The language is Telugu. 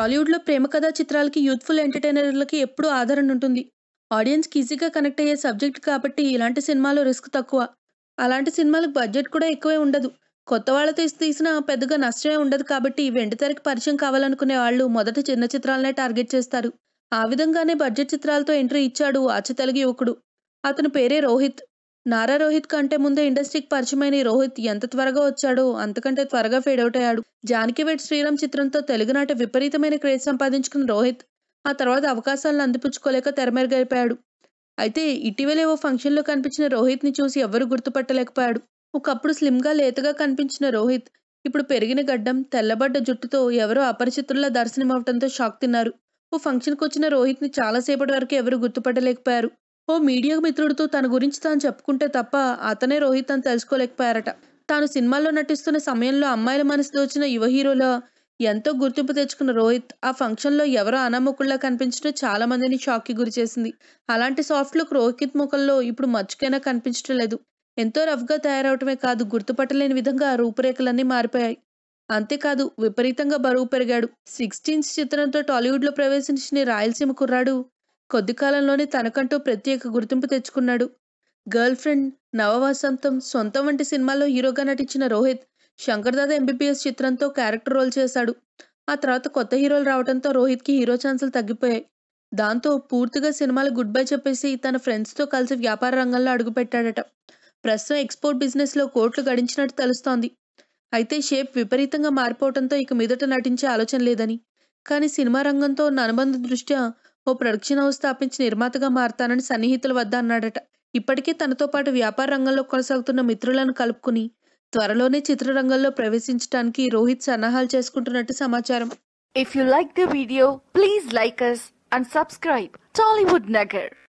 టాలీవుడ్‌లో ప్రేమ కథా చిత్రాలకి, యూత్‌ఫుల్ ఎంటర్‌టైనర్‌లకి ఎప్పుడూ ఆదరణ ఉంటుంది. ఆడియన్స్‌కి ఈజీగా కనెక్ట్ అయ్యే సబ్జెక్ట్ కాబట్టి ఇలాంటి సినిమాలో రిస్క్ తక్కువ. అలాంటి సినిమాలకు బడ్జెట్ కూడా ఎక్కువే ఉండదు. కొత్త వాళ్ళతో తీసినా పెద్దగా నష్టమే ఉండదు కాబట్టి వెండితెరకి పరిచయం కావాలనుకునే వాళ్ళు మొదట చిన్న చిత్రాలనే టార్గెట్ చేస్తారు. ఆ విధంగానే బడ్జెట్ చిత్రాలతో ఎంట్రీ ఇచ్చాడు అచ్చ తెలుగు యువకుడు. అతని పేరే రోహిత్. నారా రోహిత్ కంటే ముందే ఇండస్ట్రీకి పరిచయమైన ఈ రోహిత్ ఎంత త్వరగా వచ్చాడో అంతకంటే త్వరగా ఫేడ్ అవుట్ అయ్యాడు. జానకి వెడ్స్ శ్రీరామ్ చిత్రంతో తెలుగునాట విపరీతమైన క్రేజ్ సంపాదించుకున్న రోహిత్ ఆ తర్వాత అవకాశాలను అందిపుచ్చుకోలేక తెరమరుగైపోయాడు. అయితే ఇటీవలే ఓ ఫంక్షన్‌లో కనిపించిన రోహిత్‌ని చూసి ఎవ్వరూ గుర్తుపట్టలేకపోయాడు. ఒకప్పుడు స్లిమ్‌గా లేతగా కనిపించిన రోహిత్ ఇప్పుడు పెరిగిన గడ్డం, తెల్లబడ్డ జుట్టుతో ఎవరో అపరిచితుల్లా దర్శనమివ్వడంతో షాక్ తిన్నారు. ఓ ఫంక్షన్‌కొచ్చిన రోహిత్‌ని చాలా సేపటి వరకు ఎవరూ గుర్తుపట్టలేకపోయారు. ఓ మీడియా మిత్రుడితో తన గురించి తాను చెప్పుకుంటే తప్ప అతనే రోహిత్ అని తెలుసుకోలేకపోయారట. తాను సినిమాల్లో నటిస్తున్న సమయంలో అమ్మాయిల మనసు దోచిన యువ హీరోలా ఎంతో గుర్తింపు తెచ్చుకున్న రోహిత్ ఆ ఫంక్షన్‌లో ఎవరో అనామకుల్లా కనిపించడం చాలా మందిని షాక్‌కి గురిచేసింది. అలాంటి సాఫ్ట్ లుక్ రోహిత్ ముఖంలో ఇప్పుడు మచ్చుకైనా కనిపించడం లేదు. ఎంతో రఫ్‌గా తయారవటమే కాదు గుర్తుపట్టలేని విధంగా రూపురేఖలన్నీ మారిపోయాయి. అంతేకాదు విపరీతంగా బరువు పెరిగాడు. 'సిక్స్టీన్స్' చిత్రంతో టాలీవుడ్‌లో ప్రవేశించిన ఈ రాయలసీమ కుర్రాడు కొద్ది కాలంలోనే తనకంటూ ప్రత్యేక గుర్తింపు తెచ్చుకున్నాడు. 'గర్ల్ ఫ్రెండ్', 'నవవసంతం', 'సొంతం' వంటి సినిమాల్లో హీరోగా నటించిన రోహిత్ 'శంకర్దాదా ఎంబీబీఎస్' చిత్రంతో క్యారెక్టర్ రోల్ చేశాడు. ఆ తర్వాత కొత్త హీరోలు రావడంతో రోహిత్‌కి హీరో ఛాన్సులు తగ్గిపోయాయి. దాంతో పూర్తిగా సినిమాలకు గుడ్ బై చెప్పేసి తన ఫ్రెండ్స్‌తో కలిసి వ్యాపార రంగంలో అడుగుపెట్టాడట. ప్రస్తుతం ఎక్స్‌పోర్ట్ బిజినెస్‌లో కోట్లు గడించినట్టు తెలుస్తోంది. అయితే షేప్ విపరీతంగా మారిపోవడంతో ఇక మీదట నటించే ఆలోచన లేదని, కానీ సినిమా రంగంతో ఉన్న అనుబంధం దృష్ట్యా ఓ ప్రొడక్షన్ హౌస్ స్థాపించి నిర్మాతగా మారతానని సన్నిహితుల వద్ద అన్నాడట. ఇప్పటికే తనతో పాటు వ్యాపార రంగంలో కొనసాగుతున్న మిత్రులను కలుపుకుని త్వరలోనే చిత్రరంగంలో ప్రవేశించటానికి రోహిత్ సన్నాహాలు చేసుకుంటున్నట్టు సమాచారం. If you like the video, please like us and subscribe Tollywood Nagar.